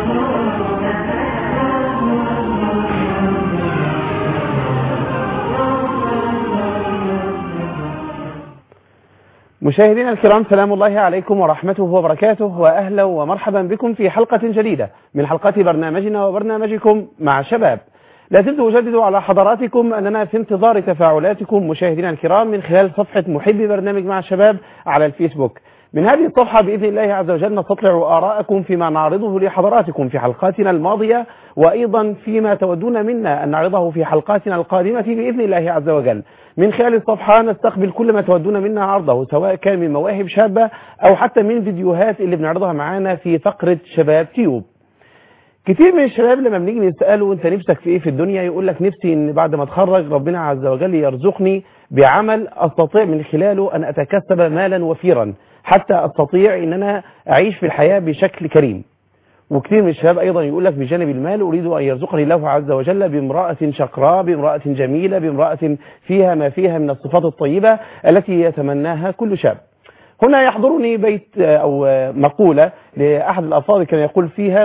مشاهدينا الكرام سلام الله عليكم ورحمته وبركاته واهلا ومرحبا بكم في حلقه جديده من حلقات برنامجنا وبرنامجكم مع شباب لا زلت اجدد على حضراتكم اننا في انتظار تفاعلاتكم مشاهدينا الكرام من خلال صفحه محبي برنامج مع الشباب على الفيسبوك من هذه الصفحة بإذن الله عز وجل نستطلع آراءكم فيما نعرضه لحضراتكم في حلقاتنا الماضية وأيضا فيما تودون منا أن نعرضه في حلقاتنا القادمة بإذن الله عز وجل من خلال الصفحة نستقبل كل ما تودون منا عرضه سواء كان من مواهب شابة أو حتى من فيديوهات اللي بنعرضها معانا في فقرة شباب تيوب كتير من الشباب لما بنيجي نسأله انت نفسك في ايه في الدنيا يقول لك نفسي ان بعد ما اتخرج ربنا عز وجل يرزقني بعمل استطيع من خلاله ان اتكسب مالا وفيرا حتى استطيع ان انا اعيش في الحياة بشكل كريم وكثير من الشباب ايضا يقول لك بجانب المال اريد ان يرزقني الله عز وجل بامرأة شقراء بامرأة جميلة بامرأة فيها ما فيها من الصفات الطيبة التي يتمناها كل شاب هنا يحضرني بيت او مقولة لاحد الافاضل كان يقول فيها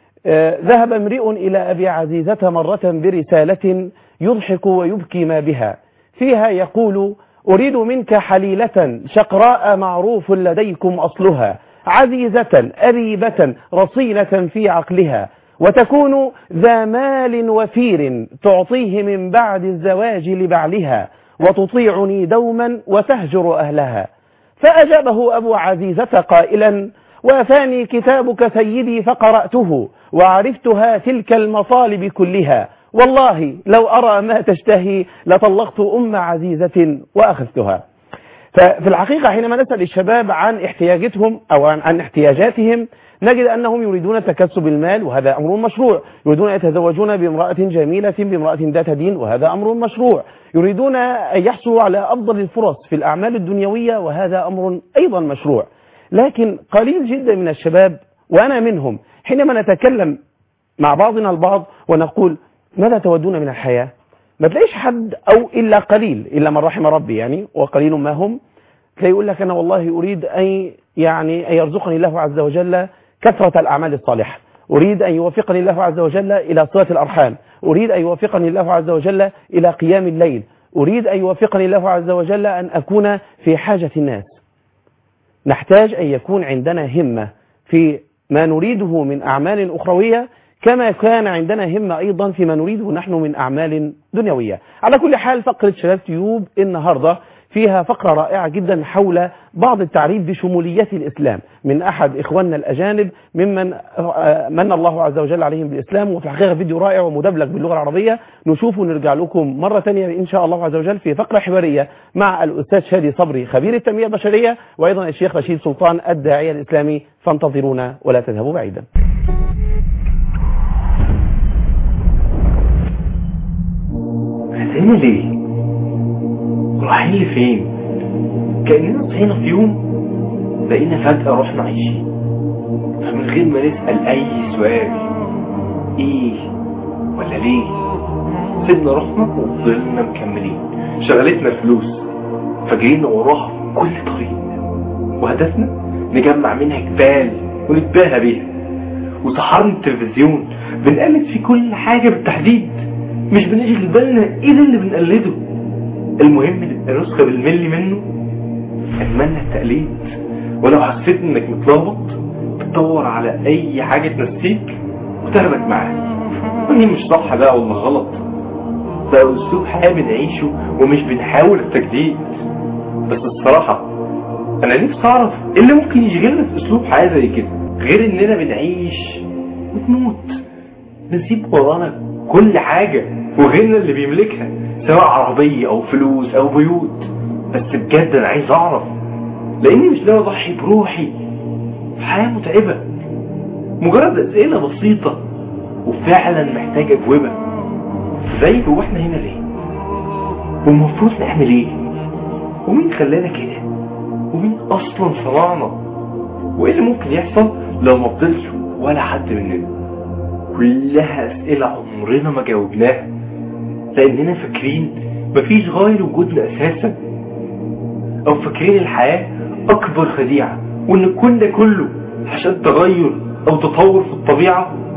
ذهب امرئ إلى أبي عزيزة مرة برسالة يضحك ويبكي ما بها فيها يقول أريد منك حليلة شقراء معروف لديكم أصلها عزيزة أريبة رصينة في عقلها وتكون ذا مال وفير تعطيه من بعد الزواج لبعلها وتطيعني دوما وتهجر أهلها فأجابه أبو عزيزة قائلا وافاني كتابك سيدي فقرأته وعرفتها تلك المطالب كلها والله لو أرى ما تشتهي لطلقت أم عزيزة وأخذتها ففي الحقيقة حينما نسأل الشباب عن احتياجاتهم أو عن احتياجاتهم نجد أنهم يريدون تكسب المال وهذا أمر مشروع يريدون أن يتزوجون بامرأة جميلة بامرأة ذات دين وهذا أمر مشروع يريدون أن يحصلوا على أفضل الفرص في الأعمال الدنيوية وهذا أمر أيضا مشروع لكن قليل جدا من الشباب وأنا منهم حينما نتكلم مع بعضنا البعض ونقول ماذا تودون من الحياة ما تلاقيش حد أو إلا قليل إلا من رحم ربي يعني وقليل ما هم تلاقي يقول لك أنا والله أريد أن يعني أن يرزقني الله عز وجل كثرة الأعمال الصالحة أريد أن يوفقني الله عز وجل إلى صلة الأرحام أريد أن يوفقني الله عز وجل إلى قيام الليل أريد أن يوفقني الله عز وجل أن أكون في حاجة الناس نحتاج أن يكون عندنا همة في ما نريده من أعمال أخروية كما كان عندنا همة أيضا فيما نريده نحن من أعمال دنيوية على كل حال فقرة شباب تيوب النهاردة فيها فقرة رائعة جدا حول بعض التعريف بشمولية الإسلام من أحد إخواننا الأجانب ممن من الله عز وجل عليهم بالإسلام وفي الحقيقة فيديو رائع ومدبلج باللغة العربية نشوفه ونرجع لكم مرة ثانية إن شاء الله عز وجل في فقرة حوارية مع الأستاذ شادي صبري خبير التنمية البشرية وأيضا الشيخ رشيد سلطان الداعية الإسلامي فانتظرونا ولا تذهبوا بعيدا هتعمل ايه؟ رايحين لفين؟ كأننا صحينا في يوم لقينا فجأة رحنا عايشين من غير ما نسأل أي سؤال إيه ولا ليه سيبنا رحنا وفضلنا مكملين شغلتنا الفلوس فجرينا وراها في كل طريق وهدفنا نجمع منها جبال ونتباهى بيها وسحرنا التلفزيون بنقلد في كل حاجة بالتحديد مش بنشغل بالنا ايه ده اللي بنقلده المهم نبقى نسخة بالملي منه اتمنى التقليد ولو حسيت انك متلخبط تدور على اي حاجة تنسيك وتاخدك معاك ودي مش صح بقى ولا غلط ده اسلوب حياة بنعيشه ومش بنحاول التجديد بس الصراحة انا نفسي اعرف ايه اللي ممكن يشغلنا في اسلوب حياة زي كده غير اننا بنعيش وتموت بنسيب ورانا كل حاجة وغيرنا اللي بيملكها سواء عربية او فلوس او بيوت بس بجد انا عايز اعرف لاني مش ناوي اضحي بروحي في حياة متعبة مجرد اسئلة بسيطة وفعلا محتاج اجوبة زي هو احنا هنا ليه والمفروض نعمل ايه ومين خلانا كده ومين اصلا صنعنا وايه اللي ممكن يحصل لو ما فضلش ولا حد مننا كلها اسئلة عمرنا ما جاوبناها لاننا فاكرين مفيش غير وجودنا اساسا او فاكرين الحياة اكبر خديعة وان كل ده كله عشان تغير او تطور في الطبيعة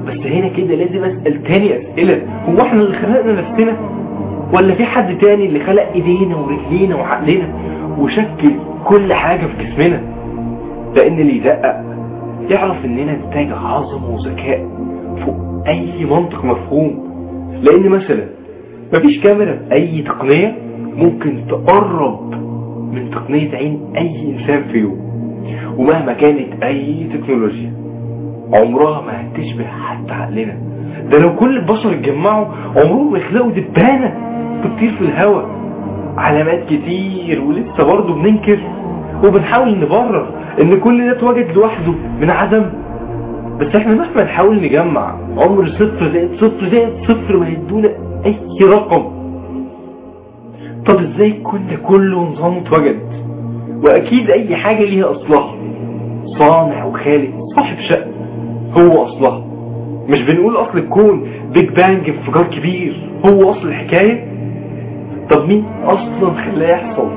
بس هنا كده لازم اسال تاني اسئله هو احنا اللي خلقنا نفسنا ولا في حد تاني اللي خلق ايدينا ورجلينا وعقلنا وشكل كل حاجه في جسمنا لان اللي يدقق يعرف اننا نتاج عظمه وذكاء فوق اي منطق مفهوم لان مثلا مفيش كاميرا باي تقنيه ممكن تقرب من تقنيه عين اي انسان في يوم ومهما كانت اي تكنولوجيا عمرها ما هتشبه حتى عقلنا ده لو كل البشر اتجمعوا عمرهم ما يخلقوا دبانة بتطير في الهواء علامات كتير ولسه برضه بننكر وبنحاول نبرر ان كل ده اتوجد لوحده من عدم بس احنا مهما نحاول نجمع عمر صفر زائد صفر زائد صفر ما يدونا اي رقم طب ازاي كل ده كله نظام اتوجد واكيد اي حاجة ليها اصلها صانع وخالق صاحب شأن هو اصلها مش بنقول اصل الكون بيج بانج انفجار كبير هو اصل الحكاية طب مين اصلا خلاه يحصل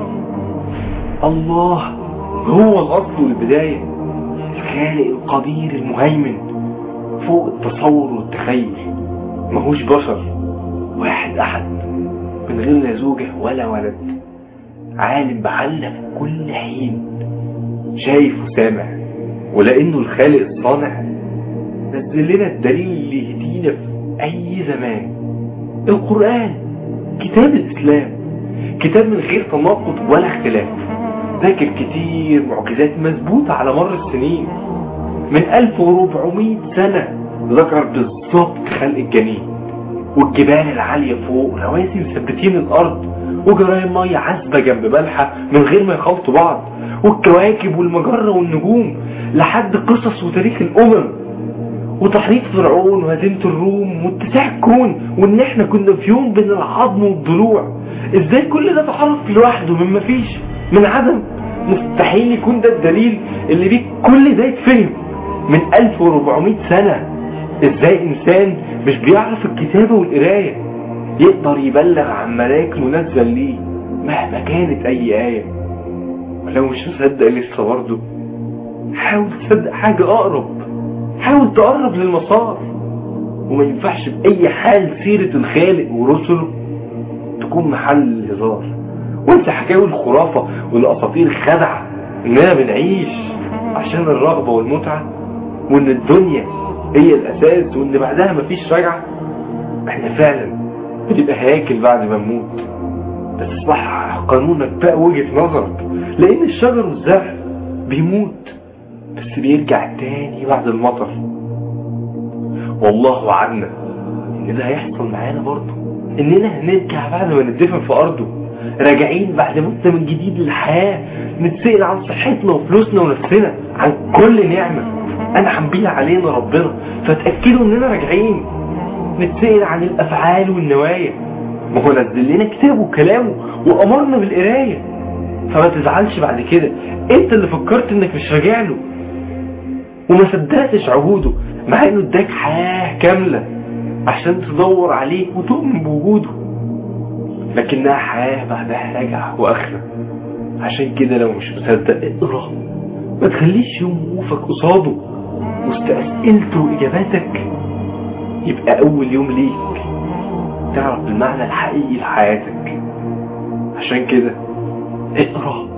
الله هو الاصل والبداية الخالق القدير المهيمن فوق التصور والتخيل ماهوش بشر واحد احد من غير لا زوجة ولا ولد عالم بعلة في كل حين شايف وسامع ولانه الخالق الصانع نزل لنا الدليل اللي يهدينا في اي زمان القرآن كتاب الاسلام كتاب من غير تناقض ولا اختلاف ذاكر كتير معجزات مثبوتة على مر السنين من 1400 سنة ذكر بالظبط خلق الجنين والجبال العالية فوق رواسي مثبتين الأرض وجرايم مية عذبة جنب ملحة من غير ما يخلطوا بعض والكواكب والمجرة والنجوم لحد قصص وتاريخ الأمم وتحريك فرعون وهزيمة الروم واتساع الكون وان احنا كنا في يوم بين العظم والضلوع ازاي كل ده اتعرف لوحده من مفيش من عدم مستحيل يكون ده الدليل اللي بيه كل ده يتفهم من 1400 سنة ازاي انسان مش بيعرف الكتابة والقراية يقدر يبلغ عن ملاك منزل ليه مهما كانت اي آية ولو مش مصدق لسه برضه حاول تصدق حاجة اقرب حاول تقرب للمسار وما ينفعش بأي حال سيرة الخالق ورسله تكون محل الهزار وانت حكاوي الخرافة والأساطير الخدعة اننا بنعيش عشان الرغبة والمتعة وان الدنيا هي الأساس وان بعدها مفيش رجعة احنا فعلا بتبقى هياكل بعد ما نموت بس صح قانونك بقى وجهة نظرك لأن الشجر والزرع بيموت بس بيرجع تاني بعد المطر والله وعدنا ان ده هيحصل معانا برضه اننا هنرجع بعد ما ندفن في ارضه راجعين بعد موتنا من جديد للحياة نتسأل عن صحتنا وفلوسنا ونفسنا عن كل نعمة انعم بيها علينا ربنا فتأكدوا اننا راجعين نتسأل عن الافعال والنوايا ما هو نزل لنا كتابه وكلامه وامرنا بالقراية فما تزعلش بعد كده انت اللي فكرت انك مش راجع له وما صدقتش عهوده مع انه اداك حياة كاملة عشان تدور عليه وتؤمن بوجوده لكنها حياة بعدها رجعة واخرة عشان كده لو مش مصدق اقرا ما تخليش يوم وقوفك قصاده وسط اسئلته واجاباتك يبقى اول يوم ليك تعرف المعنى الحقيقي لحياتك عشان كده اقرا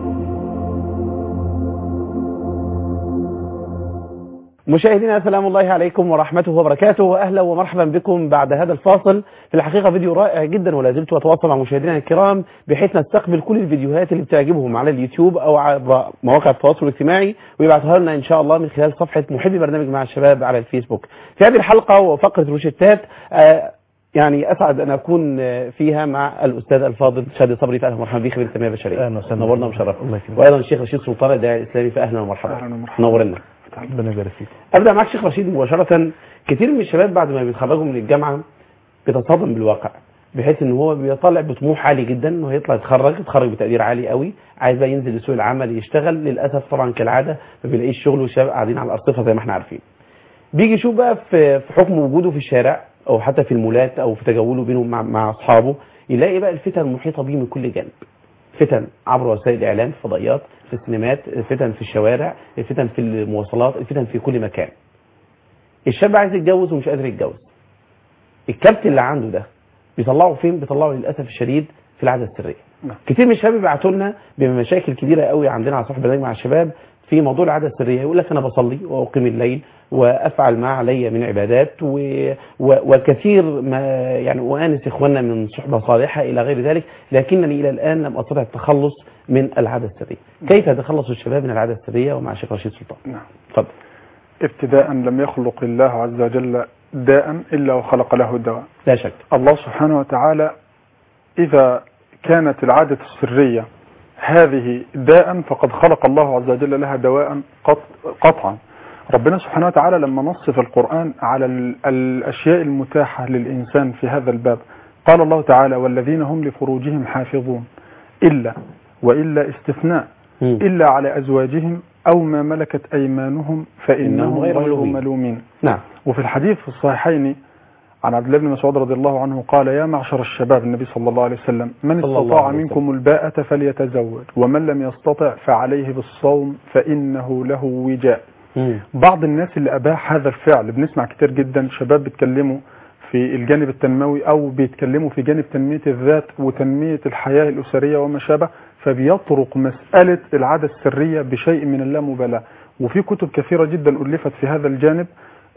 مشاهدينا سلام الله عليكم ورحمته وبركاته اهلا ومرحبا بكم بعد هذا الفاصل في الحقيقه فيديو رائع جدا ولا زلت اتواصل مع مشاهدينا الكرام بحيث نستقبل كل الفيديوهات اللي بتعجبهم على اليوتيوب او على مواقع التواصل الاجتماعي ويبعتوها لنا ان شاء الله من خلال صفحه محبي برنامج مع الشباب على الفيسبوك في هذه الحلقه وفقره روشتات آه يعني اسعد ان اكون فيها مع الاستاذ الفاضل شادي صبري في اهلا ومرحبا بك خبير التنميه البشريه اهلا وسهلا نورنا وشرفنا الله يكرمك وايضا الشيخ رشيد سلطان الداعي الاسلامي في اهلا ومرحبا اهلا ومرحبا نورنا ربنا يبارك فيك ابدا معك شيخ رشيد مباشره كثير من الشباب بعد ما بيتخرجوا من الجامعه بيتصادم بالواقع بحيث ان هو بيطلع بطموح عالي جدا انه هيطلع يتخرج يتخرج بتقدير عالي قوي عايز بقى ينزل لسوق العمل يشتغل للاسف طبعا كالعاده ما بيلاقيش شغل والشباب قاعدين على الارصفه زي ما احنا عارفين بيجي يشوف بقى في في حكم وجوده في الشارع او حتى في المولات او في تجوله بينه مع, مع اصحابه يلاقي بقى الفتن المحيطه بيه من كل جانب فتن عبر وسائل الاعلام في الفضائيات في السينمات فتن في الشوارع فتن في المواصلات فتن في كل مكان الشاب عايز يتجوز ومش قادر يتجوز الكبت اللي عنده ده بيطلعه فين بيطلعه للاسف الشديد في العاده السريه نعم. كتير من الشباب بيبعتوا لنا بمشاكل كبيره قوي عندنا على صفحه برنامج مع الشباب في موضوع العاده السريه يقول لك انا بصلي واقيم الليل وافعل ما علي من عبادات و... و... وكثير ما يعني وانس اخواننا من صحبه صالحه الى غير ذلك لكنني الى الان لم استطع التخلص من العاده السريه كيف يتخلص الشباب من العاده السريه ومع شيخ رشيد سلطان نعم اتفضل ابتداء لم يخلق الله عز وجل داء إلا وخلق له دواء لا شك الله سبحانه وتعالى إذا كانت العادة السرية هذه داء فقد خلق الله عز وجل لها دواء قط- قطعا ربنا سبحانه وتعالى لما نص في القرآن على ال- الأشياء المتاحة للإنسان في هذا الباب قال الله تعالى والذين هم لفروجهم حافظون إلا وإلا استثناء مم. إلا على أزواجهم أو ما ملكت أيمانهم فإنهم إنهم غير غير ملومين. ملومين نعم وفي الحديث في الصحيحين عن عبد الله بن مسعود رضي الله عنه قال يا معشر الشباب النبي صلى الله عليه وسلم من صلى الله استطاع عليه منكم الباءة فليتزوج ومن لم يستطع فعليه بالصوم فإنه له وجاء مم. بعض الناس اللي أباح هذا الفعل بنسمع كتير جدا شباب بيتكلموا في الجانب التنموي أو بيتكلموا في جانب تنمية الذات وتنمية الحياة الأسرية وما شابه فبيطرق مسألة العادة السرية بشيء من اللامبالاة وفي كتب كثيرة جدا ألفت في هذا الجانب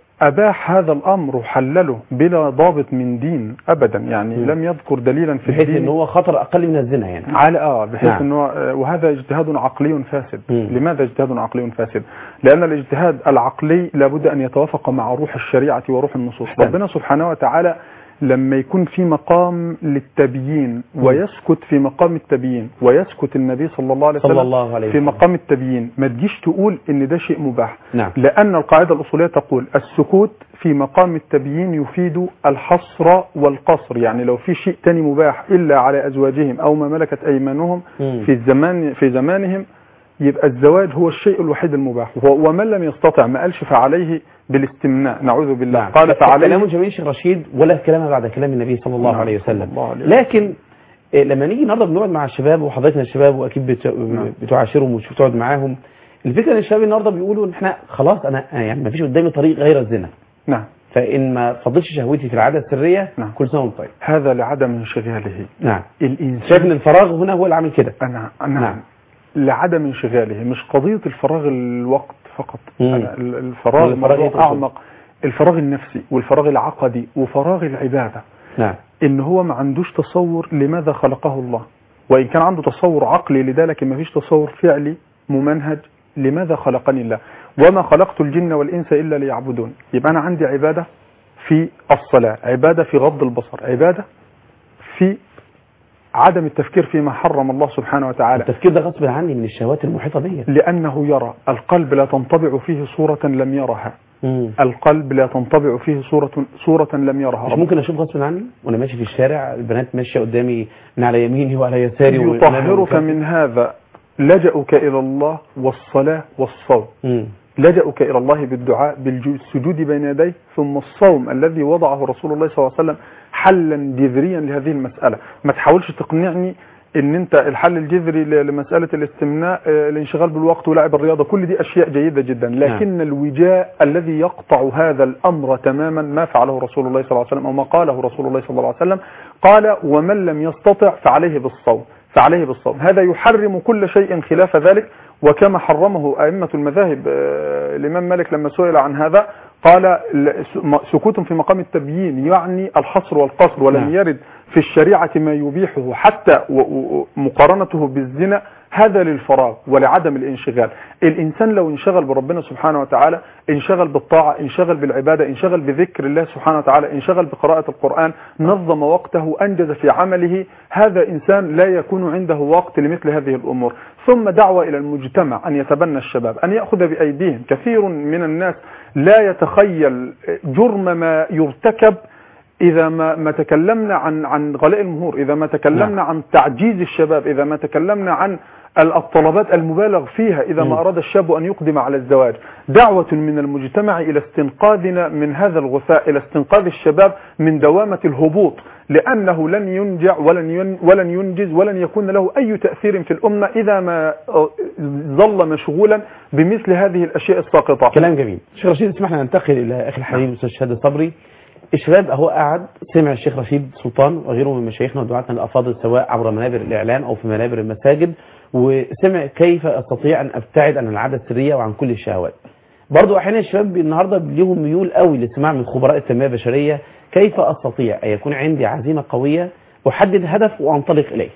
أباح هذا الأمر وحلله بلا ضابط من دين أبدا يعني م. لم يذكر دليلا في بحيث الدين ان هو خطر اقل من الزنا يعني على اه بحيث نعم. انه آه، وهذا اجتهاد عقلي فاسد مم. لماذا اجتهاد عقلي فاسد لان الاجتهاد العقلي لابد ان يتوافق مع روح الشريعه وروح النصوص أحسنت. ربنا سبحانه وتعالى لما يكون في مقام للتبيين مم. ويسكت في مقام التبيين ويسكت النبي صلى الله عليه صلى وسلم الله عليه في وسلم مقام التبيين ما تجيش تقول ان ده شيء مباح نعم لأن القاعدة الأصولية تقول السكوت في مقام التبيين يفيد الحصر والقصر يعني لو في شيء تاني مباح إلا على أزواجهم أو ما ملكت أيمانهم مم. في الزمان في زمانهم يبقى الزواج هو الشيء الوحيد المباح و- ومن لم يستطع ما قالش فعليه بالاستمناء نعوذ بالله نعم. قال كلام فعليه جميل شيخ رشيد ولا كلام بعد كلام النبي صلى الله نعم، عليه صلى وسلم الله عليه وسلم. لكن إيه، لما نيجي النهارده بنقعد مع الشباب وحضرتك الشباب واكيد بت- نعم. بتعاشرهم وبتقعد معاهم الفكره ان الشباب النهارده بيقولوا ان احنا خلاص انا يعني ما فيش قدامي طريق غير الزنا نعم فان ما فضلتش شهوتي في العاده السريه نعم. كل سنه وانت طيب هذا لعدم انشغاله نعم الإنسان شايف ان الفراغ هنا هو اللي عامل كده أنا نعم. أنا لعدم انشغاله مش قضية الفراغ الوقت فقط مم. أنا ال- الفراغ ولا الفراغ موضوع يترك. أعمق الفراغ النفسي والفراغ العقدي وفراغ العبادة نعم إن هو ما عندوش تصور لماذا خلقه الله وإن كان عنده تصور عقلي لده لكن ما فيش تصور فعلي ممنهج لماذا خلقني الله وما خلقت الجن والإنس إلا ليعبدون يبقى أنا عندي عبادة في الصلاة عبادة في غض البصر عبادة في عدم التفكير فيما حرم الله سبحانه وتعالى التفكير ده غصب عني من الشهوات المحيطه بيا لأنه يرى القلب لا تنطبع فيه صورة لم يرها مم. القلب لا تنطبع فيه صورة صورة لم يرها مش ممكن اشوف غصب عني وانا ماشي في الشارع البنات ماشيه قدامي من على يميني وعلى يساري وأمامي يطهرك وخلفي. من هذا لجأك إلى الله والصلاة والصوم مم. لجأك إلى الله بالدعاء بالسجود بين يديه ثم الصوم الذي وضعه رسول الله صلى الله عليه وسلم حلا جذريا لهذه المسألة ما تحاولش تقنعني ان انت الحل الجذري ل- لمسألة الاستمناء آه، الانشغال بالوقت ولعب الرياضة كل دي اشياء جيدة جدا لكن الوجاء الذي يقطع هذا الامر تماما ما فعله رسول الله صلى الله عليه وسلم او ما قاله رسول الله صلى الله عليه وسلم قال ومن لم يستطع فعليه بالصوم فعليه بالصوم هذا يحرم كل شيء خلاف ذلك وكما حرمه أئمة المذاهب آه، الإمام مالك لما سئل عن هذا قال ل- س- م- سكوت في مقام التبيين يعني الحصر والقصر ولم نعم. يرد في الشريعة ما يبيحه حتى و- و- مقارنته بالزنا هذا للفراغ ولعدم الانشغال الإنسان لو انشغل بربنا سبحانه وتعالى انشغل بالطاعة انشغل بالعبادة انشغل بذكر الله سبحانه وتعالى انشغل بقراءة القرآن نظم وقته أنجز في عمله هذا إنسان لا يكون عنده وقت لمثل هذه الأمور ثم دعوة إلى المجتمع أن يتبنى الشباب أن يأخذ بأيديهم كثير من الناس لا يتخيل جرم ما يرتكب إذا ما, ما تكلمنا عن عن غلاء المهور إذا ما تكلمنا نعم. عن تعجيز الشباب إذا ما تكلمنا عن ال- الطلبات المبالغ فيها إذا مم. ما أراد الشاب أن يقدم على الزواج دعوة من المجتمع إلى استنقاذنا من هذا الغثاء إلى استنقاذ الشباب من دوامة الهبوط لأنه لن ينجع ولن ين ولن ينجز ولن يكون له أي تأثير في الأمة إذا ما آه، ظل مشغولا بمثل هذه الأشياء الساقطة كلام جميل شيخ رشيد اسمح لنا ننتقل الى اخي الحبيب الاستاذ شهاده صبري الشباب اهو قعد سمع الشيخ رشيد سلطان وغيره من مشايخنا ودعاتنا الافاضل سواء عبر منابر الاعلام او في منابر المساجد وسمع كيف استطيع ان ابتعد عن العاده السريه وعن كل الشهوات برضو احيانا الشباب النهارده ليهم ميول قوي للاستماع من خبراء التنميه البشريه كيف استطيع ان يكون عندي عزيمه قويه احدد هدف وانطلق اليه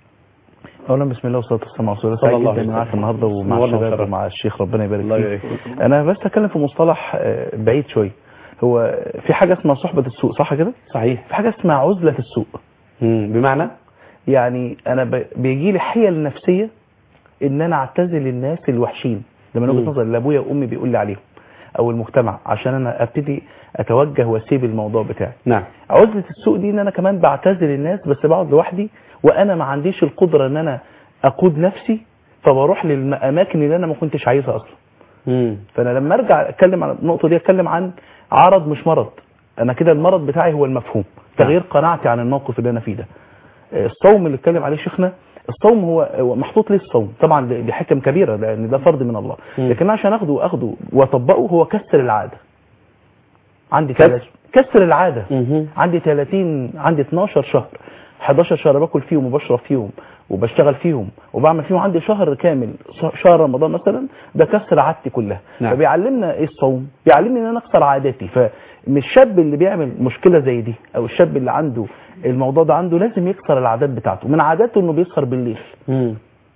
اولا بسم الله والصلاه والسلام على رسول الله صلى سعيد الله جدا عليه معاك وسلم. النهارده ومع نورنا الشباب وشرفنا. ومع الشيخ ربنا يبارك الله فيه يبارك فيك. انا بس اتكلم في مصطلح آه، بعيد شويه هو في حاجه اسمها صحبه السوق صح كده صحيح في حاجه اسمها عزله السوق مم. بمعنى يعني انا ب... بيجي لي حيل نفسيه ان انا اعتزل الناس الوحشين ده من مم. وجهه نظري اللي ابويا وامي بيقول لي عليهم او المجتمع عشان انا ابتدي اتوجه واسيب الموضوع بتاعي نعم عزله السوق دي ان انا كمان بعتزل الناس بس بقعد لوحدي وانا ما عنديش القدره ان انا اقود نفسي فبروح للاماكن اللي انا ما كنتش عايزها اصلا مم. فانا لما ارجع اتكلم عن النقطه دي اتكلم عن عرض مش مرض انا كده المرض بتاعي هو المفهوم تغيير قناعتي عن الموقف اللي انا فيه ده الصوم اللي اتكلم عليه شيخنا الصوم هو هو محطوط ليه الصوم طبعا دي دي حكم كبيره لان ده فرض من الله مم. لكن عشان اخده اخده واطبقه هو كسر العاده عندي كسر؟ كسر كسر العاده مهم. عندي 30 عندي 12 شهر 11 شهر باكل فيهم وبشرب فيهم وبشتغل فيهم وبعمل فيهم عندي شهر كامل ش- شهر رمضان مثلا ده كسر عادتي كلها نعم. فبيعلمنا ايه الصوم بيعلمني ان انا اكسر عاداتي فمش الشاب اللي بيعمل مشكله زي دي او الشاب اللي عنده الموضوع ده عنده لازم يكسر العادات بتاعته من عاداته انه بيسهر بالليل مم.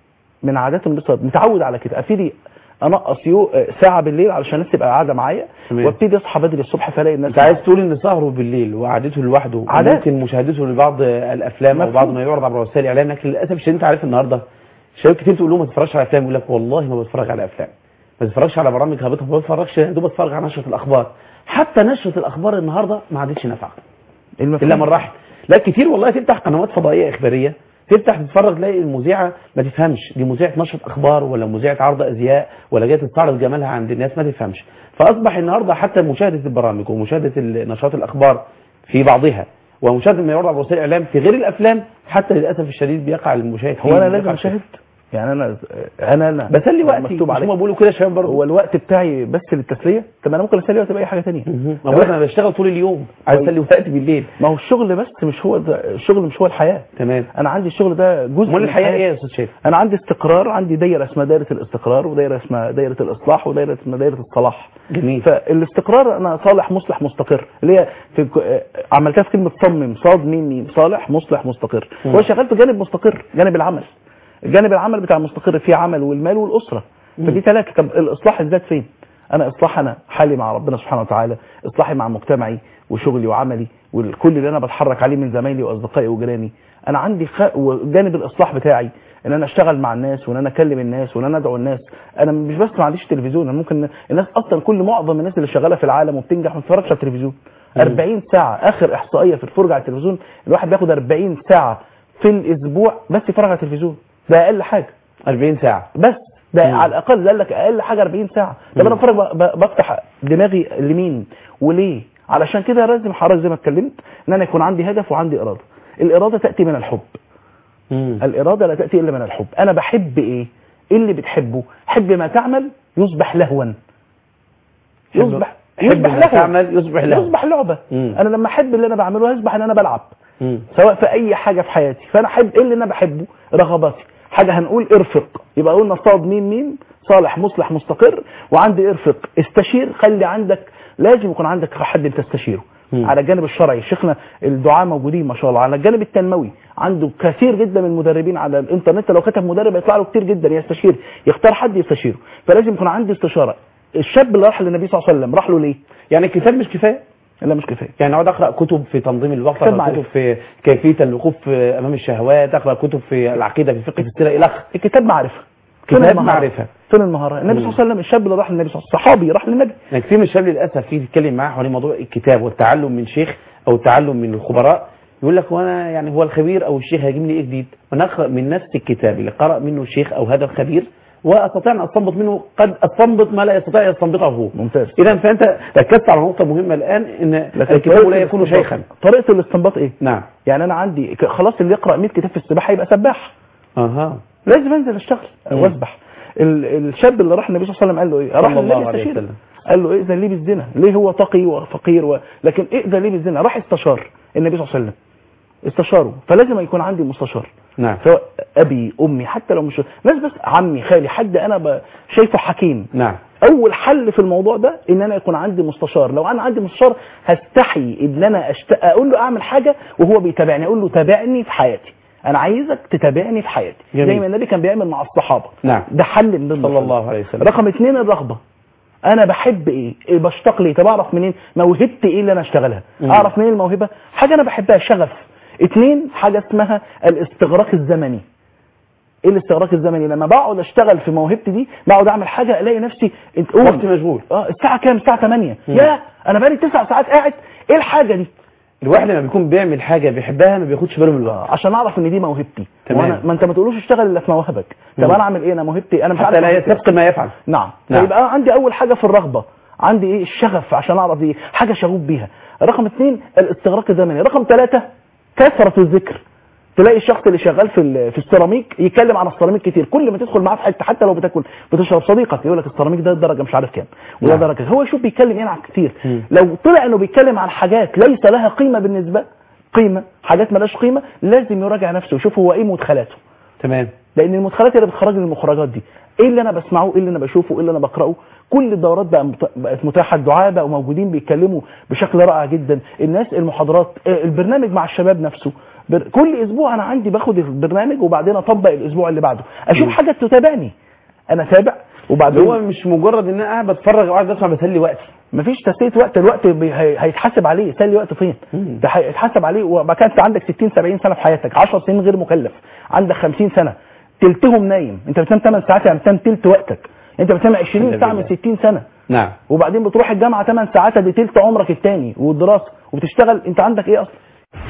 من عاداته انه بيسهر متعود على كده ابتدي انقص يو ساعه بالليل علشان الناس تبقى قاعده معايا تمام. وابتدي اصحى بدري الصبح فالاقي الناس انت عايز تقول ان سهره بالليل وقعدته لوحده عادات. ممكن مشاهدته لبعض الافلام او مفهوم. بعض ما يعرض عبر وسائل الاعلام لكن للاسف الشديد انت عارف النهارده شباب كتير تقول لهم ما تتفرجش على افلام يقول لك والله ما بتفرج على افلام ما تتفرجش على برامج هابطه ما بتفرجش يا دوب بتفرج على نشره الاخبار حتى نشره الاخبار النهارده ما عادتش نافعه المفهوم. الا من رحم لا كتير والله تفتح قنوات فضائيه اخباريه تفتح تتفرج تلاقي المذيعه ما تفهمش دي مذيعه نشره اخبار ولا مذيعه عرض ازياء ولا جايه تستعرض جمالها عند الناس ما تفهمش فاصبح النهارده حتى مشاهده البرامج ومشاهده ال- نشرات الاخبار في بعضها ومشاهده ما يعرض عبر وسائل الاعلام في غير الافلام حتى للاسف الشديد بيقع المشاهد هو انا فيه لازم بيقع اشاهد يعني انا انا انا بسلي وقتي مكتوب مش عليه هم بيقولوا كده يا شباب برضه هو الوقت بتاعي بس للتسليه طب انا ممكن اسلي وقت باي حاجه تانية ما بقول لك انا بشتغل طول اليوم عايز اسلي وقتي بالليل ما هو الشغل بس مش هو ده الشغل مش هو الحياه تمام انا عندي الشغل ده جزء امال من الحياه حياتي. ايه يا استاذ شايف انا عندي استقرار عندي دايره اسمها دايره الاستقرار ودايره اسمها دايره الاصلاح ودايره اسمها دايره الصلاح جميل فالاستقرار انا صالح مصلح مستقر اللي هي في ك- عملتها في كلمه صمم صاد ميم ميم صالح مصلح مستقر مم. هو شغال في جانب مستقر جانب العمل جانب العمل بتاع المستقر فيه عمل والمال والاسره مم. فدي ثلاثه طب الاصلاح الذات فين انا اصلاح انا حالي مع ربنا سبحانه وتعالى اصلاحي مع مجتمعي وشغلي وعملي والكل اللي انا بتحرك عليه من زمايلي واصدقائي وجيراني انا عندي خ... وجانب الاصلاح بتاعي ان انا اشتغل مع الناس وان انا اكلم الناس وان انا ادعو الناس انا مش بس ما عنديش تلفزيون انا ممكن الناس اصلا كل معظم الناس اللي شغاله في العالم وبتنجح ما بتتفرجش على التلفزيون مم. 40 ساعه اخر احصائيه في الفرجه على التلفزيون الواحد بياخد 40 ساعه في الاسبوع بس يتفرج على التلفزيون ده اقل حاجه 40 ساعه بس ده مم. على الاقل قال لك اقل حاجه 40 ساعه طب مم. انا بتفرج ب- ب- بفتح دماغي لمين وليه علشان كده لازم حضرتك زي ما اتكلمت ان انا يكون عندي هدف وعندي اراده الاراده تاتي من الحب مم. الاراده لا تاتي الا من الحب انا بحب ايه ايه اللي بتحبه حب ما تعمل يصبح لهوا يصبح حب يصبح ما لهوا تعمل يصبح لهوا. يصبح لعبه مم. انا لما احب اللي انا بعمله هيصبح ان انا بلعب مم. سواء في اي حاجه في حياتي فانا احب ايه اللي انا بحبه رغباتي حاجه هنقول ارفق يبقى قلنا صاد ميم ميم صالح مصلح مستقر وعندي ارفق استشير خلي عندك لازم يكون عندك حد تستشيره مم. على الجانب الشرعي شيخنا الدعاء موجودين ما شاء الله على الجانب التنموي عنده كثير جدا من المدربين على الانترنت لو كتب مدرب يطلع له كتير جدا يستشير يختار حد يستشيره فلازم يكون عندي استشاره الشاب اللي راح للنبي صلى الله عليه وسلم راح له ليه؟ يعني الكتاب مش كفايه لا مش كفايه يعني اقعد اقرا كتب في تنظيم الوقت كتاب اقرا معرفة. كتب في كيفيه الوقوف امام الشهوات اقرا كتب في العقيده في فقه السيره الى اخره الكتاب معرفه فين كتاب المهارة؟ معرفة. فين المهاره النبي صلى الله عليه وسلم الشاب اللي راح للنبي صلى الله عليه وسلم صحابي راح للنبي يعني كتير من الشباب للاسف في تتكلم معاه حوالين موضوع الكتاب والتعلم من شيخ او التعلم من الخبراء يقول لك وانا يعني هو الخبير او الشيخ هيجيب لي ايه جديد وانا اقرا من نفس الكتاب اللي قرأ منه الشيخ او هذا الخبير واستطيع ان استنبط منه قد استنبط ما لا يستطيع يستنبطه هو ممتاز اذا فانت ركزت على نقطه مهمه الان ان الكتاب لا يكون الاستنباط- شيخا طريقه الاستنباط ايه نعم يعني انا عندي ك- خلاص اللي يقرا 100 كتاب في السباحه يبقى سباح اها لازم انزل اشتغل مم. واسبح ال- الشاب اللي راح النبي صلى الله عليه وسلم قال له ايه راح صلى الله للنبي عليه يستشيره. وسلم. قال له ائذن لي بالزنا ليه هو تقي وفقير و... لكن ائذن لي بالزنا راح استشار النبي صلى الله عليه وسلم استشاره فلازم يكون عندي مستشار نعم سواء ابي امي حتى لو مش ناس بس عمي خالي حد انا ب... شايفه حكيم نعم اول حل في الموضوع ده ان انا يكون عندي مستشار لو انا عندي مستشار هستحي ان انا أشت... اقول له اعمل حاجه وهو بيتابعني اقول له تابعني في حياتي انا عايزك تتابعني في حياتي جميل. زي ما النبي كان بيعمل مع الصحابه نعم. ده حل من ضمن صلى الحلول. الله عليه وسلم. رقم اثنين الرغبه انا بحب ايه, إيه بشتاق ليه طب اعرف منين موهبتي ايه اللي انا اشتغلها مم. اعرف منين الموهبه حاجه انا بحبها شغف اثنين حاجه اسمها الاستغراق الزمني ايه الاستغراق الزمني لما بقعد اشتغل في موهبتي دي بقعد اعمل حاجه الاقي نفسي انت قول. وقت مشغول اه الساعه كام الساعه 8 مم. يا انا بقالي تسع ساعات قاعد ايه الحاجه دي الواحد لما بيكون بيعمل حاجه بيحبها ما بياخدش باله من الوقت عشان اعرف ان دي موهبتي تمام. وأنا ما انت ما تقولوش اشتغل الا في مواهبك طب مم. انا اعمل ايه انا موهبتي انا مش حتى عارف لا موهبتي. يتفق ما يفعل نعم نعم. فيبقى أنا عندي اول حاجه في الرغبه عندي ايه الشغف عشان اعرف دي حاجه شغوف بيها رقم اثنين الاستغراق الزمني رقم ثلاثة كثرة الذكر تلاقي الشخص اللي شغال في ال- في السيراميك يتكلم عن السيراميك كتير كل ما تدخل معاه في حته حتى لو بتاكل بتشرب صديقك يقول لك السيراميك ده درجه مش عارف كام وده نعم. درجه هو يشوف بيتكلم ينعم كتير مم. لو طلع انه بيتكلم عن حاجات ليس لها قيمه بالنسبه قيمه حاجات مالهاش قيمه لازم يراجع نفسه ويشوف هو ايه مدخلاته تمام لان المدخلات اللي بتخرج لي المخرجات دي ايه اللي انا بسمعه ايه اللي انا بشوفه ايه اللي انا بقراه كل الدورات بقى مت- بقت متاحه الدعاء بقوا موجودين بيتكلموا بشكل رائع جدا الناس المحاضرات آه، البرنامج مع الشباب نفسه بر- كل اسبوع انا عندي باخد البرنامج وبعدين اطبق الاسبوع اللي بعده اشوف مم. حاجه تتابعني انا تابع اللي وبعدين هو مش مجرد ان انا قاعد بتفرج وقاعد بسمع بسلي وقتي مفيش تسليه وقت الوقت بي- هي- هيتحاسب عليه سلي وقت فين مم. ده هيتحاسب عليه وبقى كان انت عندك 60 70 سنه في حياتك 10 سنين غير مكلف عندك 50 سنه تلتهم نايم انت بتنام 8 ساعات يعني بتنام تلت وقتك انت بتنام 20 الحمد ساعه من لله. 60 سنه نعم وبعدين بتروح الجامعه 8 ساعات دي تلت عمرك التاني والدراسه وبتشتغل انت عندك ايه اصلا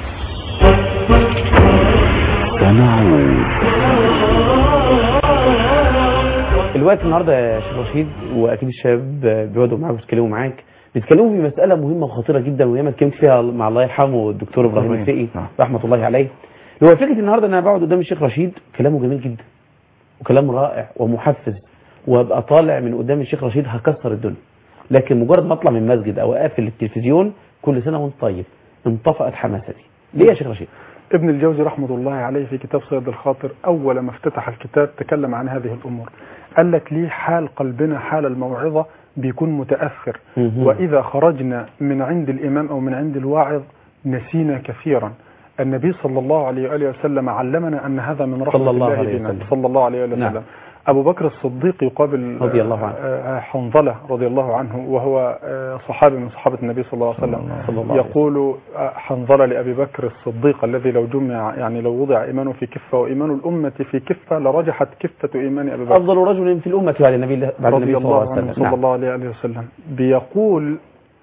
الوقت النهارده يا شيخ رشيد واكيد الشباب بيقعدوا معاك ويتكلموا معاك بيتكلموا في مساله مهمه وخطيره جدا وهي ما اتكلمت فيها مع الله يرحمه الدكتور ابراهيم إبراهيم. الفقي نعم. رحمه الله عليه اللي هو فكره النهارده ان انا بقعد قدام الشيخ رشيد كلامه جميل جدا وكلام رائع ومحفز وابقى طالع من قدام الشيخ رشيد هكسر الدنيا لكن مجرد ما اطلع من مسجد او اقفل التلفزيون كل سنه وانت طيب انطفأت حماستي ليه يا شيخ رشيد؟ ابن الجوزي رحمة الله عليه في كتاب صيد الخاطر أول ما افتتح الكتاب تكلم عن هذه الأمور قال لك ليه حال قلبنا حال الموعظة بيكون متأثر مهم. وإذا خرجنا من عند الإمام أو من عند الواعظ نسينا كثيرا النبي صلى الله عليه وآله وسلم علمنا أن هذا من رحمة صلى الله الله عليه بنا وسلم. صلى الله عليه وآله نعم. وسلم أبو بكر الصديق يقابل رضي الله عنه. آه، آه، حنظلة رضي الله عنه وهو آه، صحابي من صحابة النبي صلى الله عليه وسلم صلى الله عليه وسلم. يقول آه، حنظلة لأبي بكر الصديق الذي لو جمع يعني لو وضع إيمانه في كفة وإيمان الأمة في كفة لرجحت كفة إيمان أبي بكر افضل رجل في الامه بعد النبي بعد النبي رضي صلى الله الله عليه عنه وسلم صلى نعم. الله عليه وآله وسلم بيقول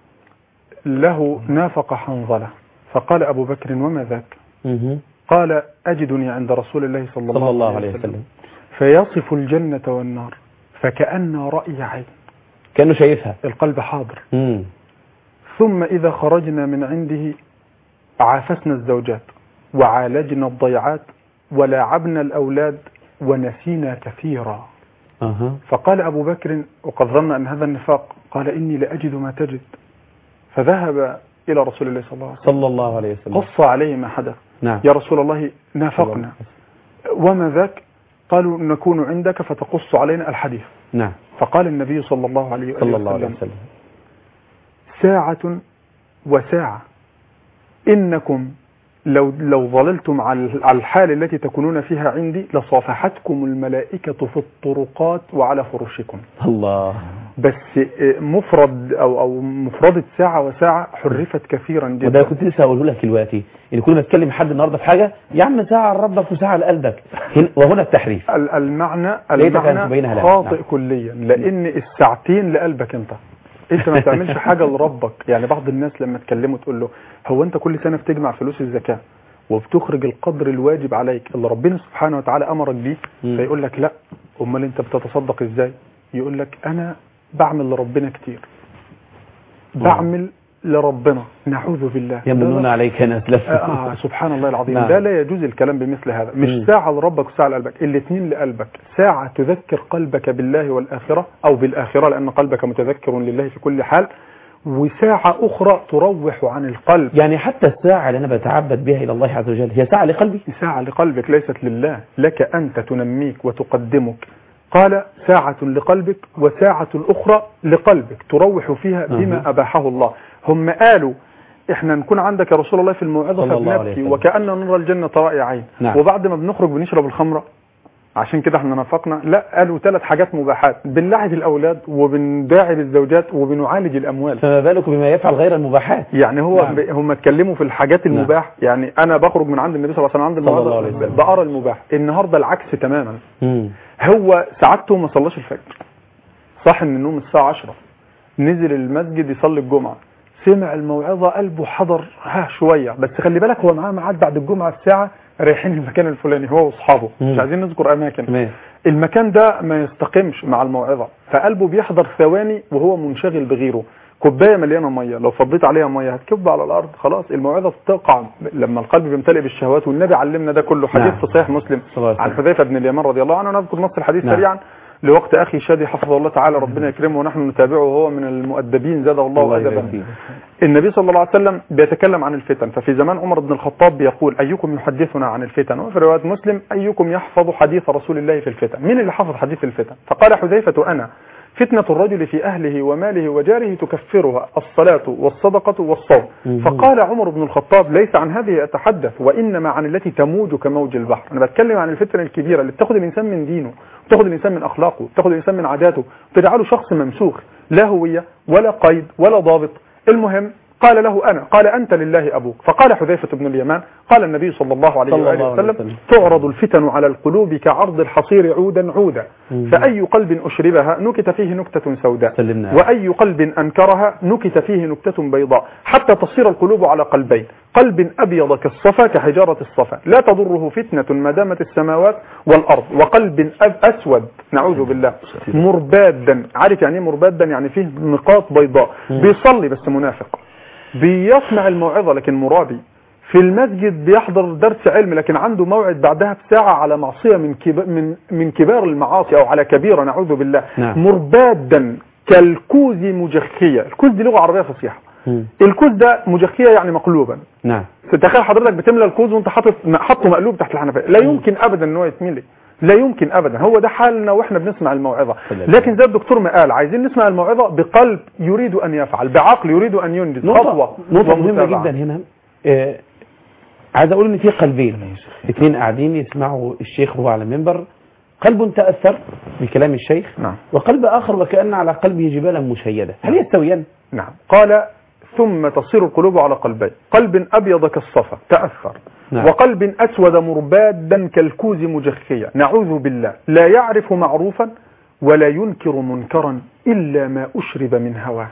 له نافق حنظلة فقال أبو بكر وما ذاك مهم. قال أجدني عند رسول الله صلى الله, صلى الله عليه وسلم فيصف الجنة والنار فكأن رأي عين كانه شايفها القلب حاضر مم. ثم إذا خرجنا من عنده عافسنا الزوجات وعالجنا الضيعات ولاعبنا الأولاد ونسينا كثيرا اها فقال أبو بكر وقد ظن أن هذا النفاق قال إني لأجد ما تجد فذهب إلى رسول الله صلى الله عليه وسلم صلى الله عليه وسلم قص عليه ما حدث نعم يا رسول الله نافقنا وما ذاك قالوا نكون عندك فتقص علينا الحديث نعم فقال النبي صلى الله عليه صلى الله عليه وسلم وسلم ساعة وساعة إنكم لو لو ظللتم على على الحال التي تكونون فيها عندي لصافحتكم الملائكة في الطرقات وعلى فرشكم الله بس آه، مفرد أو أو مفردة ساعة وساعة حرفت كثيرا وده جدا كنت لسه هقوله لك دلوقتي ان كل ما تكلم حد النهارده في حاجه يا عم ساعه لربك وساعه لقلبك هنا- وهنا التحريف ال- المعنى ليتك أن المعنى تبينها لنا. خاطئ نعم. كليا لأن الساعتين لقلبك أنت انت ما تعملش حاجه لربك يعني بعض الناس لما تكلمه تقول له هو انت كل سنه بتجمع فلوس الزكاه وبتخرج القدر الواجب عليك اللي ربنا سبحانه وتعالى امرك بيه مم. فيقول لك لا امال انت بتتصدق ازاي يقول لك انا بعمل لربنا كتير بعمل لربنا نعوذ بالله يمنون ده- عليك ان اسلمت آه سبحان الله العظيم نعم. ده لا يجوز الكلام بمثل هذا مش مم. ساعة لربك وساعة لقلبك الاثنين لقلبك ساعة تذكر قلبك بالله والآخرة أو بالآخرة لأن قلبك متذكر لله في كل حال وساعة أخرى تروح عن القلب يعني حتى الساعة اللي أنا بتعبد بها إلى الله عز وجل هي ساعة لقلبي ساعة لقلبك ليست لله لك أنت تنميك وتقدمك قال ساعة لقلبك وساعة أخرى لقلبك تروح فيها بما أها. أباحه الله هم قالوا احنا نكون عندك يا رسول الله في الموعظة صلى الله عليه فبنبكي وسلم. وكأن نرى الجنة رأي عين نعم. وبعد ما بنخرج بنشرب الخمرة عشان كده احنا نفقنا لا قالوا ثلاث حاجات مباحات بنلعب الأولاد وبنداعب الزوجات وبنعالج الأموال فما بالك بما يفعل غير المباحات يعني هو نعم. ب- هم اتكلموا في الحاجات المباح يعني انا بخرج من عند النبي صلى الله عليه وسلم عند صلى الله عليه الموعظه وسلم. بقرا المباح النهارده العكس تماما مم. هو سعادته ما صلاش الفجر صح من النوم الساعه 10 نزل المسجد يصلي الجمعه سمع الموعظه قلبه حضر ها شويه بس خلي بالك هو معاه ميعاد بعد الجمعه الساعه رايحين المكان الفلاني هو واصحابه مم. مش عايزين نذكر اماكن تمام المكان ده ما يستقمش مع الموعظة فقلبه بيحضر ثواني وهو منشغل بغيره كوبايه مليانه ميه لو فضيت عليها ميه هتكب على الارض خلاص الموعظه بتقع لما القلب بيمتلئ بالشهوات والنبي علمنا ده كله حديث نعم. في صحيح مسلم صلى الله عليه عن وسلم. حذيفه بن اليمان رضي الله عنه نذكر نص الحديث نعم. سريعا لوقت اخي شادي حفظه الله تعالى ربنا يكرمه ونحن نتابعه وهو من المؤدبين زاده الله, الله يبارك ادبا فيك. النبي صلى الله عليه وسلم بيتكلم عن الفتن ففي زمان عمر بن الخطاب بيقول أيكم يحدثنا عن الفتن وفي رواية مسلم أيكم يحفظ حديث رسول الله في الفتن مين اللي حفظ حديث الفتن فقال حذيفة أنا فتنة الرجل في أهله وماله وجاره تكفرها الصلاة والصدقة والصوم مهم. فقال عمر بن الخطاب ليس عن هذه أتحدث وإنما عن التي تموج كموج البحر أنا بتكلم عن الفتن الكبيرة اللي بتاخد الإنسان من دينه بتاخد الإنسان من أخلاقه بتاخد الإنسان من عاداته بتجعله شخص ممسوخ لا هوية ولا قيد ولا ضابط المهم قال له أنا قال أنت لله أبوك فقال حذيفة بن اليمان قال النبي صلى الله عليه صلى وآله الله عليه وسلم وسلم. تعرض الفتن على القلوب كعرض الحصير عودا عودا مم. فأي قلب أشربها نكت فيه نكتة سوداء سلمنا وأي قلب أنكرها نكت فيه نكتة بيضاء حتى تصير القلوب على قلبين قلب أبيض كالصفا كحجارة الصفا لا تضره فتنة ما دامت السماوات والأرض وقلب أب أسود نعوذ بالله مربادا عارف يعني ايه مربادا يعني فيه نقاط بيضاء بيصلي بس منافق بيسمع الموعظة لكن مرابي في المسجد بيحضر درس علم لكن عنده موعد بعدها بساعة على معصية من كبار من من كبار المعاصي أو على كبيرة نعوذ بالله نعم. مربادا كالكوز مجخية الكوز دي لغة عربية فصيحة مم. الكوز ده مجخية يعني مقلوبا نعم تخيل حضرتك بتملى الكوز وانت حاطط حاطه مقلوب تحت الحنفية لا يمكن ابدا ان هو يتملي لا يمكن ابدا هو ده حالنا واحنا بنسمع الموعظه لكن زي الدكتور ما قال عايزين نسمع الموعظه بقلب يريد ان يفعل بعقل يريد ان ينجز نقطة خطوه نقطة مهمة ومتابعة. جدا هنا آه، عايز اقول ان في قلبين اثنين قاعدين يسمعوا الشيخ وهو على المنبر قلب تأثر بكلام الشيخ نعم وقلب اخر وكأن على قلبه جبالا مشيدة هل يستويان؟ نعم قال ثم تصير القلوب على قلبين قلب أبيض كالصفا تأثر نعم. وقلب أسود مربادا كالكوز مجخية نعوذ بالله لا يعرف معروفا ولا ينكر منكرا إلا ما أشرب من هواه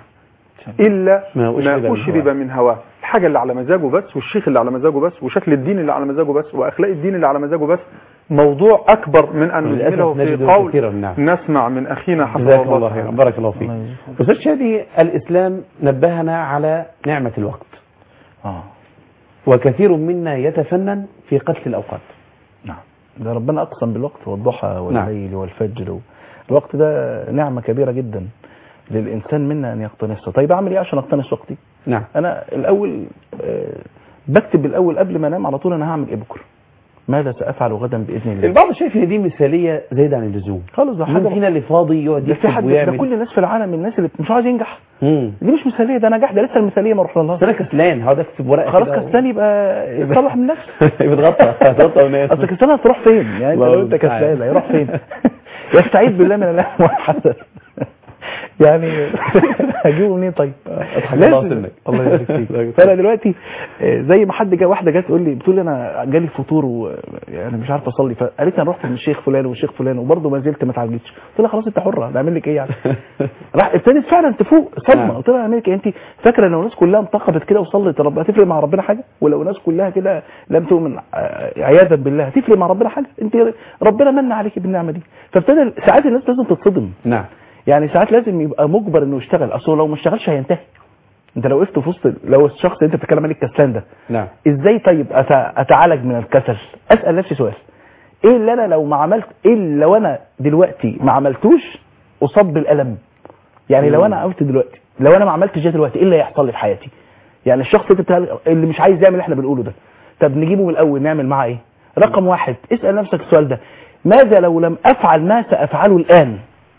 إلا ما ما أشرب من أشرب هواه. من هواه الحاجة اللي على مزاجه بس والشيخ اللي على مزاجه بس وشكل الدين اللي على مزاجه بس وأخلاق الدين اللي على مزاجه بس موضوع أكبر من أن وللأسف نجمله في نجده قول كثيرا، نعم. نسمع من أخينا حفظه جزاك الله الله خيرا بارك الله فيك أستاذ شادي الإسلام نبهنا على نعمة الوقت اه وكثير منا يتفنن في قتل الأوقات نعم ده ربنا اقسم بالوقت والضحى نعم. والليل والفجر الوقت ده نعمه كبيره جدا للانسان منا ان يقتنصها طيب اعمل ايه عشان اقتنص وقتي نعم انا الاول آه، بكتب الاول قبل ما انام على طول انا هعمل ايه بكره ماذا سافعل غدا باذن الله البعض شايف ان دي مثاليه زايده عن اللزوم خالص ده مين حاجه فينا اللي فاضي يقعد ده في يكتب حد ده ويعمل كل الناس في العالم الناس اللي مش عايز ينجح مم. دي مش مثاليه ده نجاح ده لسه المثاليه ما رحنا انا كسلان هقعد اكتب ورقه خلاص كده و- كسلان يبقى يتصلح من نفسه بتغطى هتغطى والناس اصل كسلان هتروح فين يعني انت الله لو انت المستعان. كسلان هيروح فين يستعيد بالله من الله والحسد يعني هجيبه منين طيب اضحك لازم. الله سنك. الله يبارك فيك فانا دلوقتي آه، زي ما حد جا واحده جت تقول لي بتقول لي انا جالي فطور ويعني مش عارف اصلي فقالت لي انا رحت للشيخ فلان والشيخ فلان وبرضه ما زلت ما اتعالجتش قلت لها خلاص انت حره نعمل لك ايه يعني راح ابتدت فعلا تفوق نعم. صدمه قلت لها اعمل لك ايه انت فاكره لو الناس كلها انتقبت كده وصلت رب هتفرق مع ربنا حاجه ولو الناس كلها كده لم تؤمن آه، عياذا بالله هتفرق مع ربنا حاجه انت ربنا من عليك بالنعمه دي فابتدى ساعات الناس لازم تتصدم نعم يعني ساعات لازم يبقى مجبر انه يشتغل اصله لو ما اشتغلش هينتهي انت لو وقفت في وسط لو الشخص اللي انت بتتكلم عليه الكسلان ده نعم ازاي طيب أت- اتعالج من الكسل اسال نفسي سؤال ايه اللي انا لو ما عملت ايه اللي لو انا دلوقتي ما عملتوش اصاب بالالم يعني لو انا قلت دلوقتي لو انا ما عملتش ده دلوقتي ايه اللي هيحصل لي في حياتي يعني الشخص اللي, بتاع- اللي مش عايز يعمل اللي احنا بنقوله ده طب نجيبه من الاول نعمل معاه ايه رقم واحد اسال نفسك السؤال ده ماذا لو لم افعل ما سافعله الان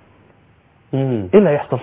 مم. ايه اللي هيحصل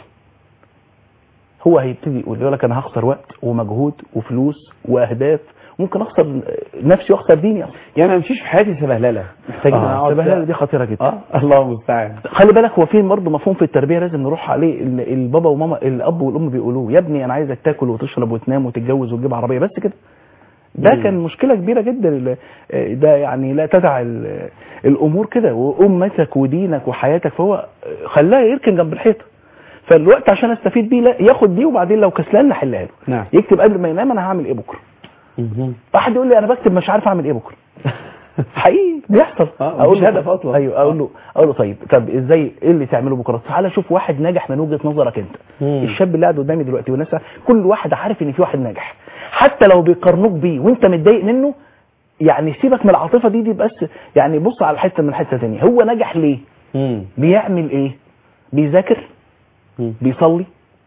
هو هيبتدي يقول يقول لك انا هخسر وقت ومجهود وفلوس واهداف ممكن اخسر نفسي واخسر ديني اصلا يعني ما امشيش في حياتي سبهلله محتاج ان انا اه اقعد السبهلله دي خطيره جدا اه الله المستعان خلي بالك هو في برضه مفهوم في التربيه لازم نروح عليه ال- البابا وماما الاب والام بيقولوه يا ابني انا عايزك تاكل وتشرب وتنام وتتجوز وتجيب عربيه بس كده ده مم. كان مشكله كبيره جدا ال- آه، ده يعني لا تدع ال- الامور كده وامتك ودينك وحياتك فهو آه، خلاه يركن جنب الحيطه فالوقت عشان استفيد بيه لا ياخد دي وبعدين لو كسلان نحلها له نعم يكتب قبل ما ينام انا هعمل ايه بكره مهم. واحد يقول لي انا بكتب مش عارف اعمل ايه بكره حقيقي بيحصل آه، اقول مفيش له هدف أصلاً. ايوه اقول له اقول له طيب طب ازاي ايه اللي تعمله بكره تعالى شوف واحد ناجح من وجهه نظرك انت مم. الشاب اللي قاعد قدامي دلوقتي والناس كل واحد عارف ان في واحد ناجح حتى لو بيقارنوك بيه وانت متضايق منه يعني سيبك من العاطفه دي دي بس يعني بص على حته من حته ثانيه هو نجح ليه مم. بيعمل ايه بيذاكر مم. بيصلي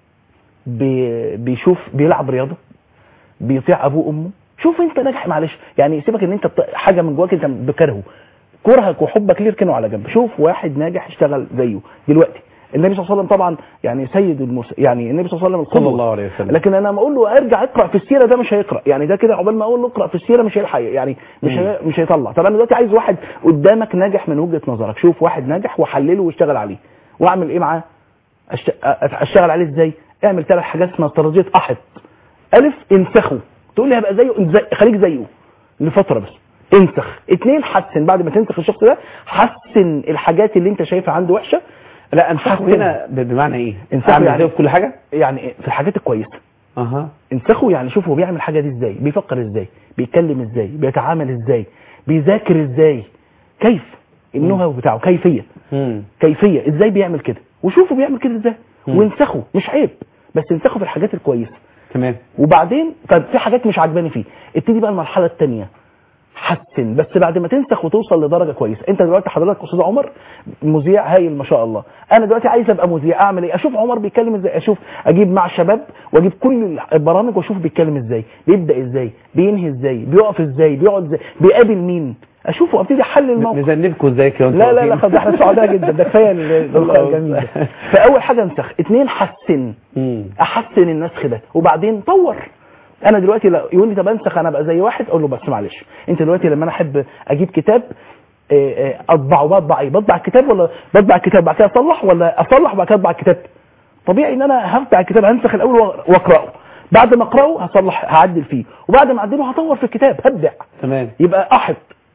بي بيشوف بيلعب رياضه بيطيع ابوه وامه شوف انت ناجح معلش يعني سيبك ان انت بت- حاجه من جواك انت بكرهه كرهك وحبك ليه اركنه على جنب شوف واحد ناجح اشتغل زيه دلوقتي النبي صلى الله عليه وسلم طبعا يعني سيد المس... يعني النبي صلى الله عليه وسلم صلى القدوة. الله عليه وسلم لكن انا لما اقول له ارجع اقرا في السيره ده مش هيقرا يعني ده كده عقبال ما اقول له اقرا في السيره مش هيلحق يعني مش هي... مش هيطلع طب انا دلوقتي عايز واحد قدامك ناجح من وجهه نظرك شوف واحد ناجح وحلله واشتغل عليه واعمل ايه معاه أشت... أ- اشتغل عليه ازاي اعمل ثلاث حاجات اسمها استراتيجيه احط الف انسخه تقول لي هبقى زيه انت زي... خليك زيه لفتره بس انسخ اتنين حسن بعد ما تنسخ الشخص ده حسن الحاجات اللي انت شايفها عنده وحشه لا انسخه حسن. هنا ب- بمعنى ايه؟ انسخه اعمل يعني- زيه في كل حاجه؟ يعني في الحاجات الكويسه اها انسخه يعني شوف هو بيعمل الحاجه دي ازاي بيفكر ازاي بيتكلم ازاي بيتعامل ازاي بيذاكر ازاي كيف النو هاو بتاعه كيفيه مم. كيفيه ازاي بيعمل كده وشوفه بيعمل كده ازاي مم. وانسخه مش عيب بس انسخه في الحاجات الكويسه تمام وبعدين طب في حاجات مش عاجباني فيه ابتدي بقى المرحله الثانيه حسن بس بعد ما تنسخ وتوصل لدرجه كويسه انت دلوقتي حضرتك استاذ عمر مذيع هايل ما شاء الله انا دلوقتي عايز ابقى مذيع اعمل ايه اشوف عمر بيتكلم ازاي اشوف اجيب مع الشباب واجيب كل البرامج واشوف بيتكلم ازاي بيبدا ازاي بينهي ازاي بيقف ازاي بيقعد ازاي بيقابل مين اشوفه ابتدي احلل الموقف نذنبكم ازاي كده لا لا لا خلاص احنا سعداء جدا ده كفايه ال- اللقاء الجميل ده فاول حاجه انسخ اثنين حسن مم. احسن النسخ ده وبعدين طور انا دلوقتي لا يقول لي طب انسخ انا ابقى زي واحد اقول له بس معلش انت دلوقتي لما انا احب اجيب كتاب آه، آه، اطبعه بطبع ايه بطبع الكتاب ولا بطبع الكتاب بعد كده اصلح ولا اصلح وبعد كده اطبع الكتاب طبيعي ان انا هفتح الكتاب هنسخ الاول وأ- واقراه بعد ما اقراه هصلح هعدل فيه وبعد ما اعدله هطور في الكتاب هبدع تمام يبقى احط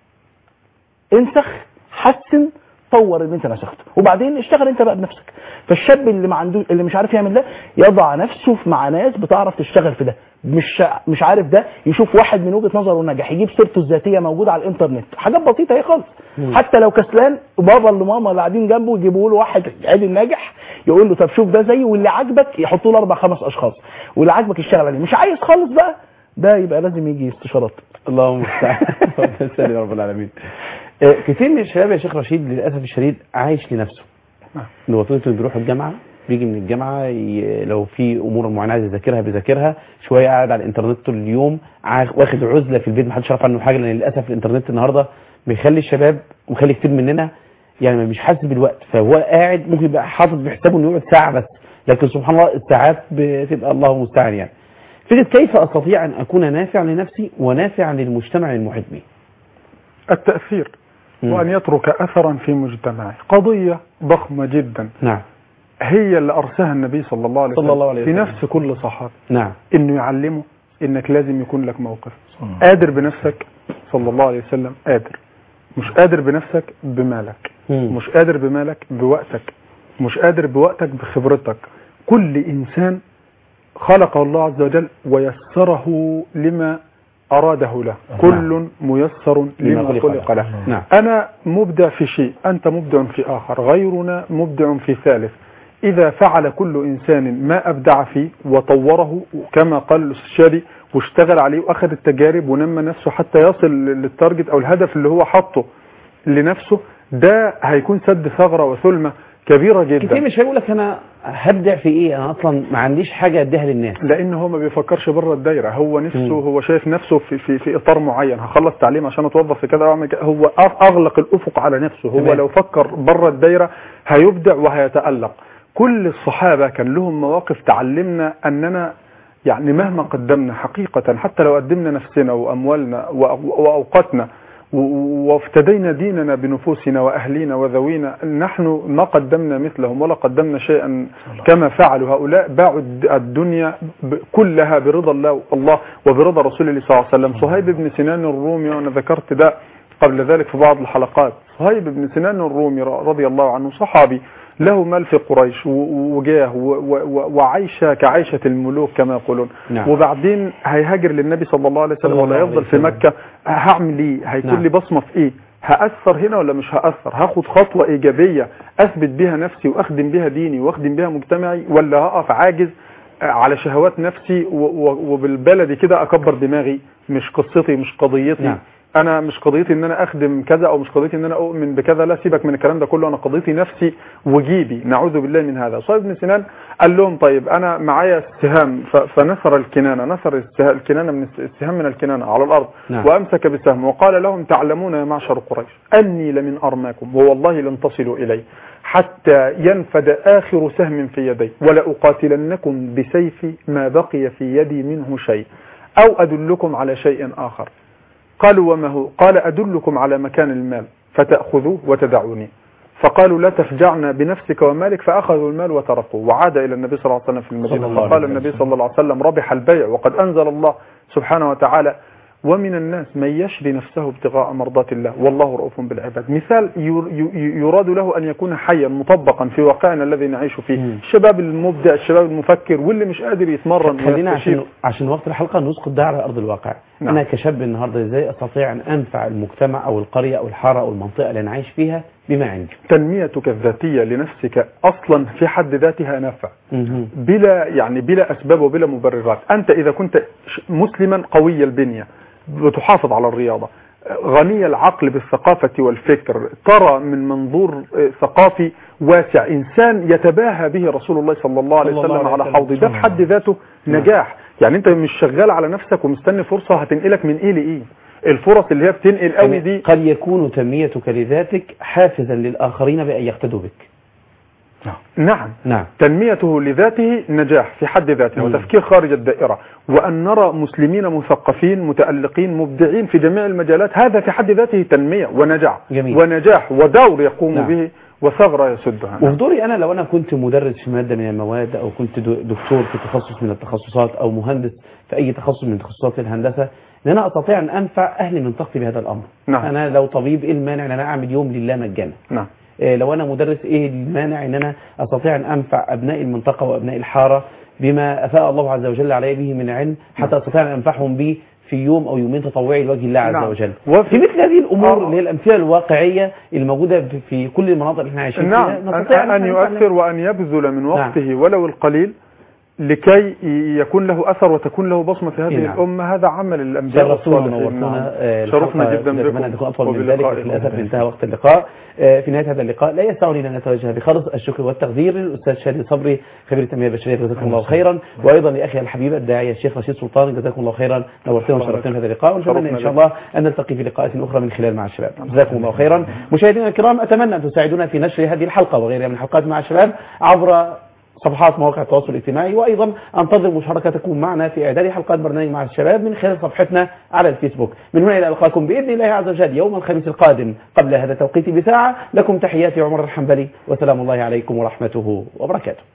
انسخ حسن طور اللي انت نسخته وبعدين اشتغل انت بقى بنفسك فالشاب اللي ما عنده اللي مش عارف يعمل ده يضع نفسه في- مع ناس بتعرف تشتغل في ده مش مش عارف ده يشوف واحد من وجهه نظره نجح يجيب سيرته الذاتيه موجوده على الانترنت حاجات بسيطه هي خالص حتى لو كسلان بابا اللي ماما اللي قاعدين جنبه يجيبوا له واحد عادي ناجح يقول له طب شوف ده زيه واللي عاجبك يحطوا له اربع خمس اشخاص واللي عاجبك يشتغل عليه مش عايز خالص بقى ده يبقى لازم يجي استشارات اللهم المستعان ربنا يسلم يا رب العالمين آه، كتير من الشباب يا شيخ رشيد للاسف الشديد عايش لنفسه نعم. اللي هو طفل بيروح الجامعه بيجي من الجامعه ي... لو في امور معينه عايز يذاكرها بيذاكرها شويه قاعد على الانترنت طول اليوم عا- واخد عزله في البيت محدش يعرف عنه حاجه لان للاسف الانترنت النهارده بيخلي الشباب ومخلي كتير مننا يعني مش حاسس بالوقت فهو قاعد ممكن يبقى حاطط بحسابه انه يقعد ساعه بس لكن سبحان الله الساعات بتبقى الله المستعان يعني فكره كيف استطيع ان اكون نافع لنفسي ونافع للمجتمع المحيط بي التأثير مم. وأن يترك أثرا في مجتمعه قضية ضخمة جدا نعم هي اللي ارساها النبي صلى الله عليه وسلم صلى الله عليه في وسلم. نفس كل صحابي نعم انه يعلمه انك لازم يكون لك موقف قادر بنفسك صلى الله عليه وسلم قادر مش قادر بنفسك بمالك مم. مش قادر بمالك بوقتك مش قادر بوقتك بخبرتك كل انسان خلقه الله عز وجل ويسره لما اراده له كل ميسر لما لما خلق خلق له. له نعم أنا مبدع في شيء أنت مبدع في آخر غيرنا مبدع في ثالث إذا فعل كل إنسان ما أبدع فيه وطوره كما قال الاستشاري واشتغل عليه وأخذ التجارب ونمى نفسه حتى يصل للتارجت أو الهدف اللي هو حاطه لنفسه ده هيكون سد ثغرة وثلمة كبيرة كتير جدا مش هيقول لك انا هبدع في ايه انا اصلا ما عنديش حاجه اديها للناس لان هو ما بيفكرش بره الدايره هو نفسه مم. هو شايف نفسه في في في اطار معين هخلص تعليم عشان اتوظف في كذا واعمل كذا هو أغ- اغلق الافق على نفسه هو تمام. لو فكر بره الدايره هيبدع وهيتالق كل الصحابه كان لهم مواقف تعلمنا اننا يعني مهما قدمنا حقيقه حتى لو قدمنا نفسنا واموالنا وأو- واوقاتنا و- وافتدينا ديننا بنفوسنا واهلينا وذوينا نحن ما قدمنا مثلهم ولا قدمنا شيئا كما فعلوا هؤلاء باعوا الد- الدنيا ب- كلها برضا الله الله وبرضا رسول الله صلى الله عليه وسلم صهيب بن سنان الرومي وانا ذكرت ده قبل ذلك في بعض الحلقات صهيب بن سنان الرومي ر- رضي الله عنه صحابي له مال في قريش و- وجاه و- و- وعيشة كعيشة الملوك كما يقولون نعم. وبعدين هيهاجر للنبي صلى الله عليه وسلم صلى الله ولا عليه يفضل في وسلم. مكة هعمل ايه هيكون نعم. لي بصمة في ايه هأثر هنا ولا مش هأثر هاخد خطوة إيجابية أثبت بها نفسي وأخدم بها ديني وأخدم بها مجتمعي ولا هقف عاجز آه، على شهوات نفسي و- و- وبالبلدي كده أكبر دماغي مش قصتي مش قضيتي نعم. انا مش قضيتي ان انا اخدم كذا او مش قضيتي ان انا اؤمن بكذا لا سيبك من الكلام ده كله انا قضيتي نفسي وجيبي نعوذ بالله من هذا صهيب بن سنان قال لهم طيب انا معايا السهام ف- فنثر الكنانه نثر السه- الكنانه من الس- السهام من الكنانه على الارض نعم. وامسك بسهم وقال لهم تعلمون يا معشر قريش اني لمن ارماكم ووالله لن تصلوا الي حتى ينفد اخر سهم في يدي ولاقاتلنكم بسيفي ما بقي في يدي منه شيء او ادلكم على شيء اخر قالوا وما هو قال أدلكم على مكان المال فتأخذوه وتدعوني فقالوا لا تفجعنا بنفسك ومالك فأخذوا المال وتركوه وعاد إلى النبي صلى الله عليه وسلم في صلى المدينة الله فقال عليه النبي وسلم. صلى الله عليه وسلم ربح البيع وقد أنزل الله سبحانه وتعالى ومن الناس من يشري نفسه ابتغاء مرضات الله والله رؤوف بالعباد مثال ير- ي- يراد له أن يكون حيا مطبقا في واقعنا الذي نعيش فيه مم. الشباب المبدع الشباب المفكر واللي مش قادر يتمرن خلينا ويستشير. عشان عشان وقت الحلقه نسقط ده على ارض الواقع نعم. انا كشاب النهارده ازاي استطيع ان انفع المجتمع او القريه او الحاره او المنطقه اللي انا عايش فيها بما عندي تنميتك الذاتية لنفسك أصلا في حد ذاتها نفع مهم. بلا يعني بلا أسباب وبلا مبررات أنت إذا كنت ش- مسلما قوي البنية بتحافظ على الرياضة غني العقل بالثقافة والفكر ترى من منظور آه، ثقافي واسع إنسان يتباهى به رسول الله صلى الله عليه صلى الله وسلم عليه على وسلم. حوضه ده في حد ذاته نجاح يعني أنت مش شغال على نفسك ومستني فرصة هتنقلك من إيه لإيه الفرص اللي هي بتنقل قوي يعني دي قد يكون تنميتك لذاتك حافزا للاخرين بان يقتدوا بك نعم نعم تنميته لذاته نجاح في حد ذاته مم. وتفكير خارج الدائرة وأن نرى مسلمين مثقفين متألقين مبدعين في جميع المجالات هذا في حد ذاته تنمية ونجاح جميل. ونجاح ودور يقوم نعم. به وثغرة يسدها وفي دوري انا لو انا كنت مدرس في ماده من المواد او كنت دو- دكتور في تخصص من التخصصات او مهندس في اي تخصص من تخصصات الهندسه ان انا استطيع ان انفع اهل منطقتي بهذا الامر نعم. انا لو طبيب ايه المانع ان انا اعمل يوم لله مجانا نعم إيه لو انا مدرس ايه المانع ان انا استطيع ان انفع ابناء المنطقه وابناء الحاره بما افاء الله عز وجل علي به من علم حتى استطيع ان انفعهم به في يوم او يومين تطوعي لوجه الله عز نعم. وجل وفي- في مثل هذه الامور آه. اللي هي الامثله الواقعيه الموجوده في- في كل المناطق اللي احنا عايشين نعم فيها أن, نستطيع أن إحنا نفعل يؤثر وأن يبذل من وقته ولو القليل لكي يكون له أثر وتكون له بصمة في هذه نعم. الأمة هذا عمل الأنبياء شرفتونا والصالحين ونورتونا آه، شرفنا الحلقة جدا كنا نتمنى أن بكم تكون أطول من ذلك وبلقائكم. للأسف انتهى وقت اللقاء آه، في نهاية هذا اللقاء لا يسعني أن نتوجه بخالص الشكر والتقدير للأستاذ شادي صبري خبير التنمية البشرية جزاكم الله خيرا وأيضا لأخي الحبيب الداعية الشيخ رشيد سلطان جزاكم الله خيرا نورتنا وشرفتنا في هذا اللقاء ونتمنى إن شرفنا شاء لك. الله أن نلتقي في لقاءات أخرى من خلال مع الشباب جزاكم الله خيرا مشاهدينا الكرام أتمنى أن تساعدونا في نشر هذه الحلقة وغيرها من الحلقات مع الشباب عبر صفحات مواقع التواصل الاجتماعي وأيضا أنتظر مشاركتكم معنا في إعداد حلقات برنامج مع الشباب من خلال صفحتنا على الفيسبوك من هنا إلى ألقاكم بإذن الله عز وجل يوم الخميس القادم قبل هذا التوقيت بساعة لكم تحياتي عمر الحنبلي وسلام الله عليكم ورحمته وبركاته